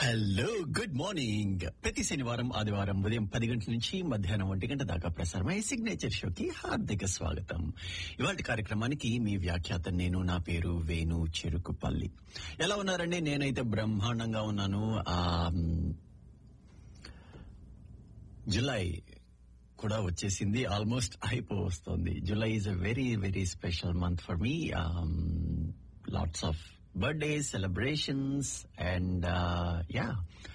hello good morning ప్రతి శనివారం ఆదివారం ఉదయం పది గంటల నుంచి మధ్యాహ్నం ఒంటి గంట దాకా ప్రసారమయ్యే సిగ్నేచర్ షోకి హార్దిక స్వాగతం ఇవాటి కార్యక్రమానికి మీ వ్యాఖ్యాత నేను నా పేరు వేణు చెరుకుపల్లి ఎలా ఉన్నారండి నేనైతే బ్రహ్మాండంగా ఉన్నాను ఆ జులై కూడా వచ్చేసింది ఆల్మోస్ట్ అయిపో వస్తుంది July is a very very special month for me lots of birthdays celebrations and yeah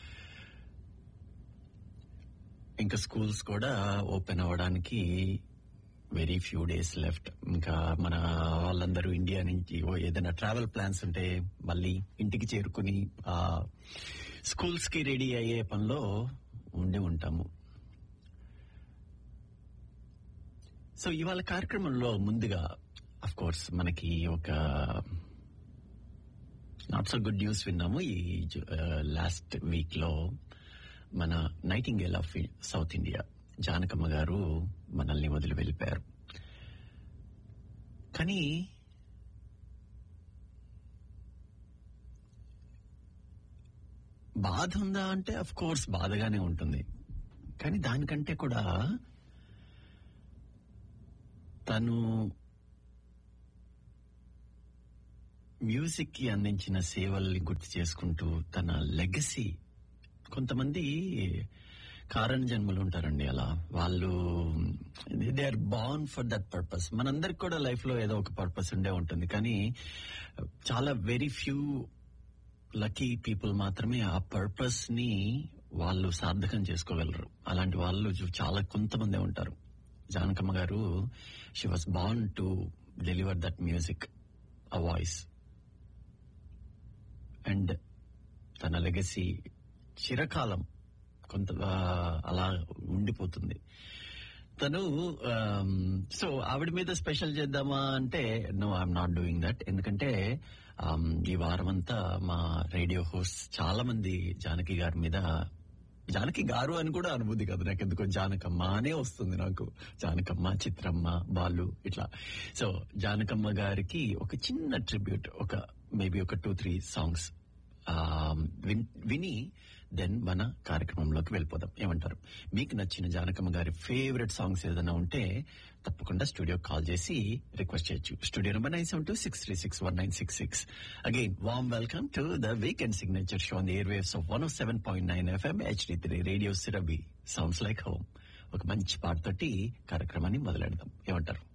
ఇంకా స్కూల్స్ కూడా ఓపెన్ అవ్వడానికి వెరీ ఫ్యూ డేస్ లెఫ్ట్ ఇంకా మన వాళ్ళందరూ ఇండియా నుంచి ఓ ఏదైనా ట్రావెల్ ప్లాన్స్ ఉంటే మళ్ళీ ఇంటికి చేరుకుని స్కూల్స్ కి రెడీ అయ్యే పనిలో ఉండి ఉంటాము సో ఇవాళ కార్యక్రమంలో ముందుగా అఫ్ కోర్స్ మనకి ఒక నాట్ సో గుడ్ న్యూస్ విన్నాము ఈ లాస్ట్ వీక్ లో మన nightingale of South India Janakamma garu మనల్ని వదిలి వెళ్ళిపోయారు కానీ బాధ ఉందా అంటే అఫ్ కోర్స్ బాధగానే ఉంటుంది కానీ దానికంటే కూడా తను మ్యూజిక్ కి అందించిన సేవల్ని గుర్తు చేసుకుంటూ తన లెగసీ కొంతమంది కారణ జన్మలు ఉంటారండి అలా వాళ్ళు they are born for that purpose మనందరికి కూడా లైఫ్ లో ఏదో ఒక పర్పస్ ఉండే ఉంటుంది కానీ చాలా వెరీ ఫ్యూ లక్కీ పీపుల్ మాత్రమే ఆ పర్పస్ ని వాళ్ళు సార్థకం చేసుకోగలరు అలాంటి వాళ్ళు చాలా కొంతమందే ఉంటారు Janakamma garu she was born to deliver that music a voice and తన లెగసీ చిరకాలం కొంత అలా ఉండిపోతుంది తను సో ఆవిడ మీద స్పెషల్ చేద్దామా అంటే no I'm not doing that ఎందుకంటే ఈ వారం అంతా మా రేడియో హోస్ట్ చాలా మంది జానకి గారి మీద జానకి గారు అని కూడా అనుభూతి కాదు నాకు ఎందుకో జానకమ్మ అనే వస్తుంది నాకు జానకమ్మ చిత్రమ్మ బాలు ఇట్లా సో జానకమ్మ గారికి ఒక చిన్న ట్రిబ్యూట్ ఒక మేబీ ఒక టూ త్రీ సాంగ్స్ విని దెన్ మన కార్యక్రమంలోకి వెళ్ళిపోదాం ఏమంటారు మీకు నచ్చిన జానకమ్మ గారి ఫేవరెట్ సాంగ్స్ ఏదైనా ఉంటే తప్పకుండా స్టూడియో కాల్ చేసి రిక్వెస్ట్ చేయొచ్చు studio number nine seven two six three six one nine six six again warm welcome to the weekend signature show on the air waves of one of seven point nine FM HD three radio సిరబి sounds like home ఒక మంచి పాటతోటి కార్యక్రమాన్ని మొదలెడదాం ఏమంటారు